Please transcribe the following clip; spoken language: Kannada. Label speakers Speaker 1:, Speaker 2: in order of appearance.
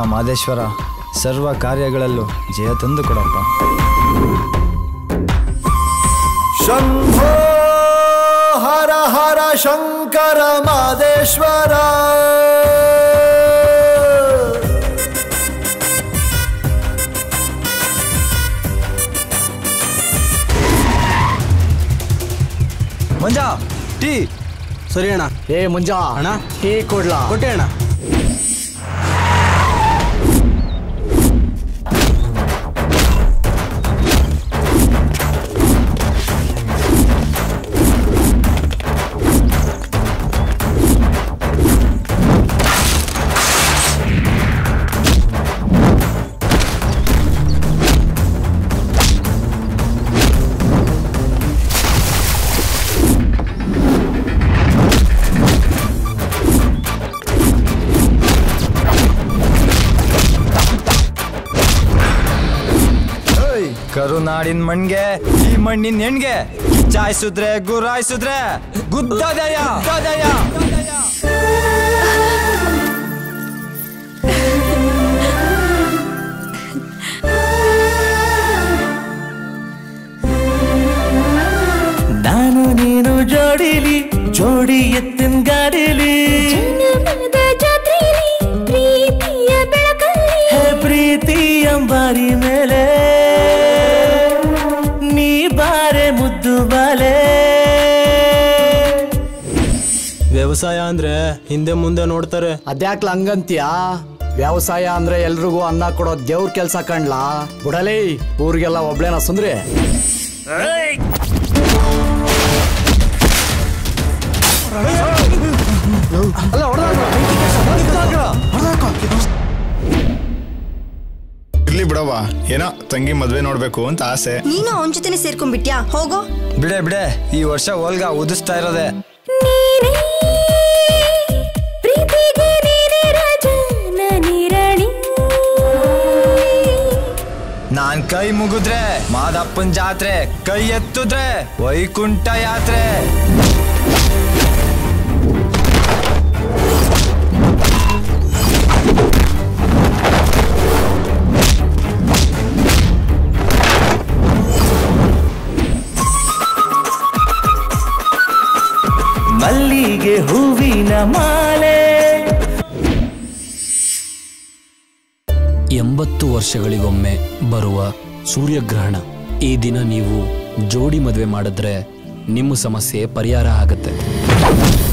Speaker 1: ಮಾದೇಶ್ವರ ಸರ್ವ ಕಾರ್ಯಗಳಲ್ಲೂ ಜಯ ತಂದು ಕೊಡಪ್ಪ
Speaker 2: ಶಂಭೋ ಹರ ಹರ ಶಂಕರ ಮಾದೇಶ್ವರ
Speaker 1: ಮಂಜ ಟೀ
Speaker 3: ಸರಿ ಅಣ್ಣ
Speaker 4: ಏ ಮುಂಜಾ
Speaker 3: ಅಣ್ಣ
Speaker 4: ಟೀ ಕೊಡ್ಲಾ
Speaker 3: ಕೊಟ್ಟೆ ಅಣ್ಣ
Speaker 1: ಏಯ್, ಕರುನಾಡಿನ ಮಣ್ಗೆ ಈ ಮಣ್ಣಿನ ಹೆಣ್ಗೆ ಚಾಯ್ಸುದ್ರೆ ಗುರಾಯಿಸಿದ್ರೆ ಗುದ್ದದಯ ಗುದ್ದದಯ.
Speaker 2: ನಾನು ನೀನು ಜೋಡಿಲಿ ಜೋಡಿ ಎತ್ತಿನ ಗಾಡಿಲಿ
Speaker 5: ಜನಮನದ ಜಾತ್ರೆಯಲ್ಲಿ ಪ್ರೀತಿಯ ಬೆಳಕಲ್ಲಿ
Speaker 2: ಹೇ ಪ್ರೀತಿ ಅಂಬಾರಿ ಮೇಲೆ ನೀ ಬಾರೆ ಮುದ್ದು ಬಾಲೆ
Speaker 3: ವ್ಯವಸಾಯ ಅಂದ್ರೆ ಹಿಂದೆ ಮುಂದೆ ನೋಡ್ತಾರೆ
Speaker 4: ಅದ್ಯಾಕ್ಲ ಹಂಗಂತ್ಯಾ ವ್ಯವಸಾಯ ಅಂದ್ರೆ ಎಲ್ರಿಗೂ ಅನ್ನ ಕೊಡೋ ದೇವ್ರ ಕೆಲ್ಸ ಕಣ್ಲಾ ಬುಡಲೇ ಊರಿಗೆಲ್ಲ ಒಬ್ಳೇನ ಸುಂದ್ರಿ
Speaker 6: ಇರ್ಲಿ ಬಿಡವ್ವ ಏನೋ ತಂಗಿ ಮದ್ವೆ ನೋಡ್ಬೇಕು ಅಂತ ಆಸೆ
Speaker 7: ನೀನು ಅವನ ಜೊತೆನೆ ಸೇರ್ಕೊಂಡ್ಬಿಟ್ಯಾ ಹೋಗೋ
Speaker 1: ಬಿಡೆ ಬಿಡೆ ಈ ವರ್ಷ ಹೋಲ್ಗ ಉದಿಸ್ತಾ ಇರೋದೆ
Speaker 5: ನೀನೇ ಪ್ರೀತಿಗೆ ನೀನೇ ರಾಜ ನಾನೇ ರಾಣಿ
Speaker 1: ನಾನ್ ಕೈ ಮುಗಿದ್ರೆ ಮಾದಪ್ಪನ್ ಜಾತ್ರೆ ಕೈ ಎತ್ತಿದ್ರೆ ವೈಕುಂಠ ಯಾತ್ರೆ
Speaker 2: ಮಲ್ಲಿಗೆ ಹೂವಿನ ಮಾಲೆ
Speaker 8: ಎಂಬತ್ತು ವರ್ಷಗಳಿಗೊಮ್ಮೆ ಬರುವ ಸೂರ್ಯಗ್ರಹಣ ಈ ದಿನ ನೀವು ಜೋಡಿ ಮದುವೆ ಮಾಡಿದ್ರೆ ನಿಮ್ಮ ಸಮಸ್ಯೆ ಪರಿಹಾರ ಆಗುತ್ತೆ